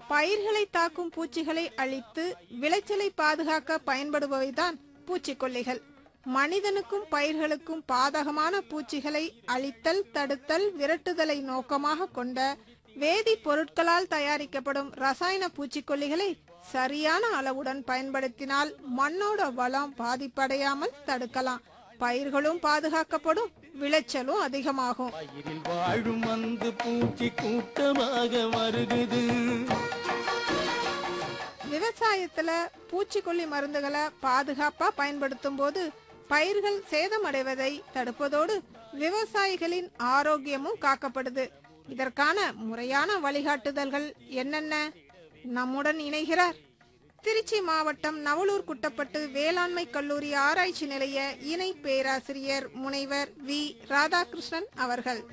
பயிர்களை தாக்கும் பூச்சிகளை அழித்து விளைச்சலை பாதுகாக்க பயன்படுபவைதான் பூச்சிக்கொல்லிகள் மனிதனுக்கும் பயிர்களுக்கும் பாதகமான பூச்சிகளை அழித்தல் தடுத்தல் விரட்டுதலை நோக்கமாக கொண்ட வேதி பொருட்களால் தயாரிக்கப்படும் ரசாயன பூச்சிக்கொல்லிகளை சரியான அளவுடன் பயன்படுத்தினால் மண்ணோட வளம் பாதிப்படையாமல் தடுக்கலாம் பயிர்களும் பாதுகாக்கப்படும் விளைச்சலும் அதிகமாகும் பயிரில் வாழும் அந்த பூச்சி கூட்டமாக வருகுது விவசாயத்துல பூச்சிக்கொல்லி மருந்துகளை பாதுகாப்பா பயன்படுத்தும் போது பயிர்கள் சேதமடைவதை தடுப்பதோடு விவசாயிகளின் ஆரோக்கியமும் காக்கப்படுது இதற்கான முறையான வழிகாட்டுதல்கள் என்னென்ன நம்முடன் இணைகிறார் திருச்சி மாவட்டம் நவலூர் குட்டப்பட்டு வேளாண்மை கல்லூரி ஆராய்ச்சி நிலைய இணை பேராசிரியர் முனைவர் வி ராதாகிருஷ்ணன் அவர்கள்